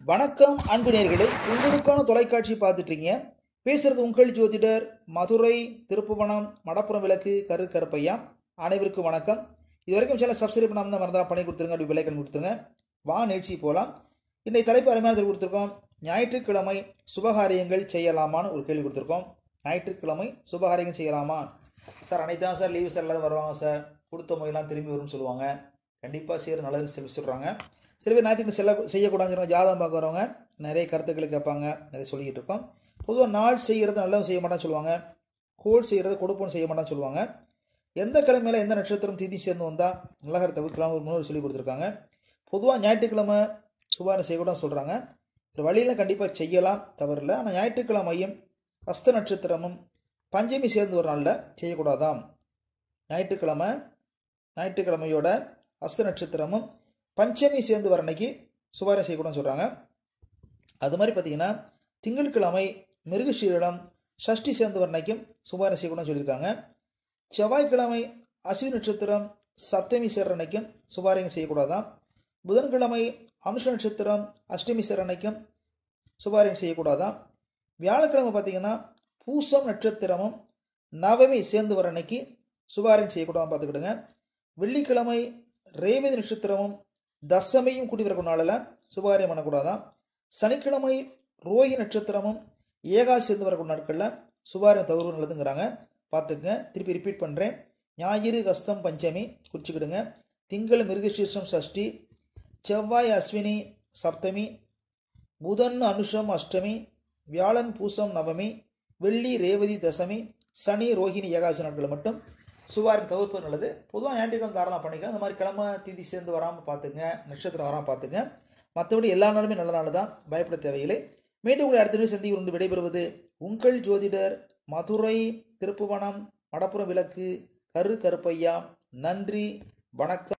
வணக்கம் அன்பு நேர்களே உங்களுக்கான தொலைக்காட்சி பார்த்துட்டீங்க பேசுறது உங்கள் ஜோதிடர் மதுரை திருப்புவனம் மடப்புறம் விளக்கு கரு கருப்பையா அனைவருக்கும் வணக்கம் இது வரைக்கும் சேனல் சப்ஸ்கிரைப் பண்ணாமல் மறந்தா பண்ணி கொடுத்துருங்க அப்படி விலைக்கன் கொடுத்துருங்க வா நிகழ்ச்சி போகலாம் இன்றைய தலைப்பு அருமையானது கொடுத்துருக்கோம் ஞாயிற்றுக்கிழமை சுபகாரியங்கள் செய்யலாமான்னு ஒரு கேள்வி கொடுத்துருக்கோம் ஞாயிற்றுக்கிழமை சுபகாரியங்கள் செய்யலாமா சார் அனைத்து தான் சார் லீவு சார் எல்லாரும் வருவாங்க சார் கொடுத்த மொழிலாம் திரும்பி வரும்னு சொல்லுவாங்க கண்டிப்பாக செய்கிற நல்லது சொல்லி சொல்கிறாங்க சில பேர் ஞாயிற்றுக்கு செல்ல செய்யக்கூடாதுங்கிற ஜாதகம் பார்க்க வரவங்க நிறைய கருத்துக்கள் கேட்பாங்க நிறைய சொல்லிக்கிட்டு இருக்கோம் பொதுவாக நாள் செய்கிறது நல்லவன் செய்ய மாட்டான்னு சொல்லுவாங்க கோல் செய்கிறது கொடுப்போன்னு செய்ய மாட்டான்னு சொல்லுவாங்க எந்த கிழமையில எந்த நட்சத்திரம் திதி சேர்ந்து வந்தால் நல்லகர தவிர்க்கலாம் ஒரு முன்னோர் சொல்லி கொடுத்துருக்காங்க பொதுவாக ஞாயிற்றுக்கிழமை சுபாரம் செய்யக்கூடாது சொல்கிறாங்க ஒரு வழியில் கண்டிப்பாக செய்யலாம் தவறில்லை ஆனால் ஞாயிற்றுக்கிழமையும் ஹஸ்த நட்சத்திரமும் பஞ்சமி சேர்ந்து ஒரு நாளில் செய்யக்கூடாதாம் ஞாயிற்றுக்கிழமை ஞாயிற்றுக்கிழமையோட ஹஸ்த நட்சத்திரமும் பஞ்சமி சேர்ந்து வர அன்னைக்கு சுபாரம் செய்யக்கூடாதுன்னு சொல்கிறாங்க அது மாதிரி பார்த்தீங்கன்னா திங்கட்கிழமை மிருகஷீரிடம் ஷஷ்டி சேர்ந்து வர அன்னைக்கும் சுபாரம் செய்யக்கூடாதுன்னு சொல்லியிருக்காங்க செவ்வாய்க்கிழமை அஸ்வி நட்சத்திரம் சப்தமி சேர்ற அன்னைக்கும் சுபாரியம் செய்யக்கூடாதாம் புதன்கிழமை அனுஷ நட்சத்திரம் அஷ்டமி சேர்ற அன்னைக்கும் சுபாரியம் செய்யக்கூடாதாம் வியாழக்கிழமை பார்த்தீங்கன்னா பூசம் நட்சத்திரமும் நவமி சேர்ந்து வர அன்னைக்கு சுபாரியம் செய்யக்கூடாது பார்த்துக்கிடுங்க வெள்ளிக்கிழமை ரேவதி நட்சத்திரமும் தசமியும் கூட்டி வரக்கூடிய நாளில் சுபகாரியம் பண்ணக்கூடாதான் சனிக்கிழமை ரோஹி நட்சத்திரமும் ஏகாசி சேர்ந்து வரக்கூடிய நாட்களில் சுபாரியம் தவறு நல்லதுங்கிறாங்க பார்த்துக்குங்க திருப்பி ரிப்பீட் பண்ணுறேன் ஞாயிறு கஸ்தம் பஞ்சமி குறிச்சிக்கிடுங்க திங்கள் மிருகசீர்ஷம் சஷ்டி செவ்வாய் அஸ்வினி சப்தமி புதன் அனுஷம் அஷ்டமி வியாழன் பூசம் நவமி வெள்ளி ரேவதி தசமி சனி ரோஹிணி ஏகாசி நாட்கள் மட்டும் சுவாரின் தவிர்ப்பு நல்லது பொதுவாக ஆன்டிகம் தாராளம் பண்ணிக்கலாம் இந்த மாதிரி கிழமை திதி சேர்ந்து வராமல் பார்த்துங்க நட்சத்திரம் வராமல் பார்த்துங்க மற்றபடி எல்லா நாளுமே நல்ல நாள் தான் பயப்பட தேவையில்லை மீண்டும் உங்களை அடுத்த சந்தி கொண்டு விடைபெறுவது உங்கள் ஜோதிடர் மதுரை திருப்புவனம் மடப்புறம் விளக்கு கரு கருப்பையா நன்றி வணக்கம்